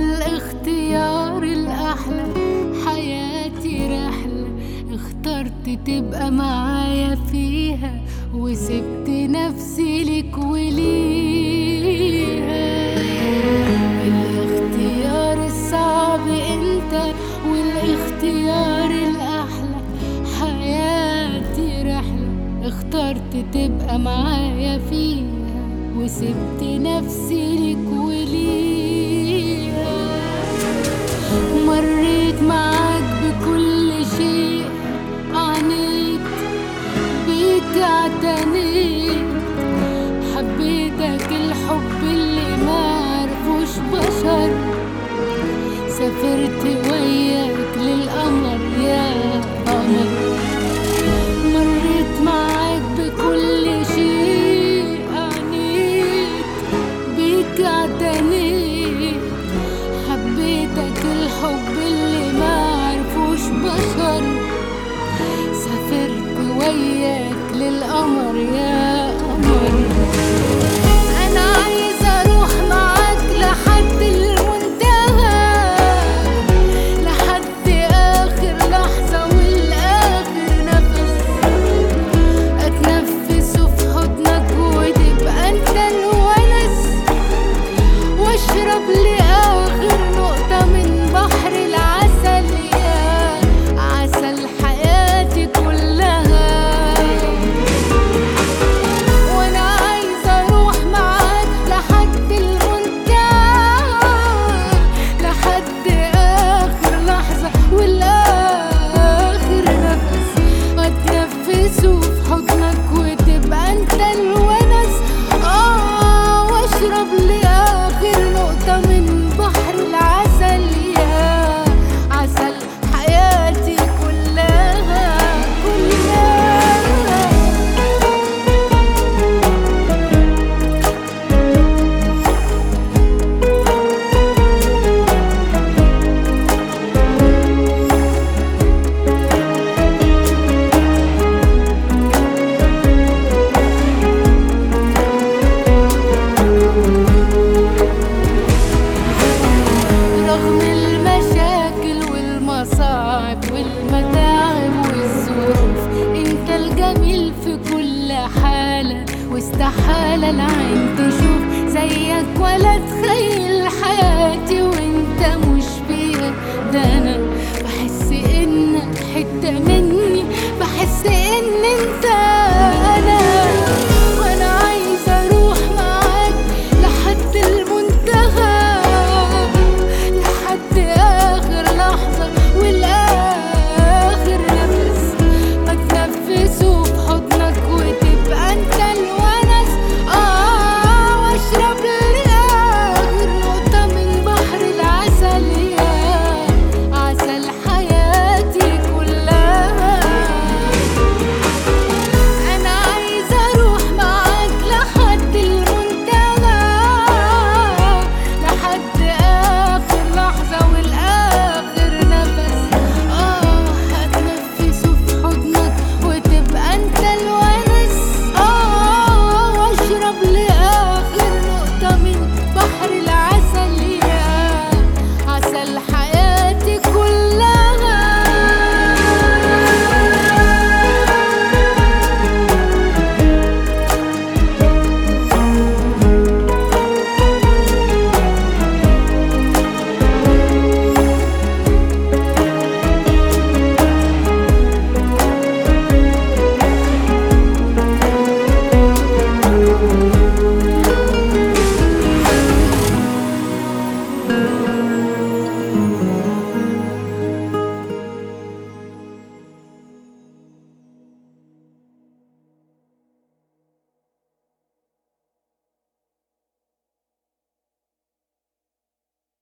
الاختيار الأحلى حياتي رحلة اخترت تبقى معايا فيها وسبت نفسي لك وليها الاختيار الصعب انت والاختيار الأحلى حياتي رحلة اخترت تبقى معايا فيها وسبت نفسي لك وليها مريت معاك بكل شيء عانيت بيك اعتنيت حبيتك الحب اللي ما عرفوش بشر سافرت وياك للقمر يا قمر مريت معاك بكل شيء عانيت بيك اعتنيت حبيتك الحب اللي ما عرفوش بشر سافرت وياك للقمر يا قمر انا عايزه اروح معاك لحد المنتهى لحد اخر لحظه والاخر نفس اتنفس في حضنك وتبقى انت الونس واشرب لاخر نقطه من بحر العسل يا عسل حياتي كلها وانا عايزه اروح معاك لحد المنتهى لحد اخر لحظه والاخر نفس واتنفسه في حضنك وتبقى انت الونس اه واشرب لاخر نقطه من بحر العسل يا عسل حياتي كلها كلها رغم المشاكل والمصاعب والمتاعب والظروف انت الجميل في كل حالة واستحالة العين تشوف زيك ولا تخيل حياتي وانت مش فيها ده انا بحس انك حتة مني بحس ان انت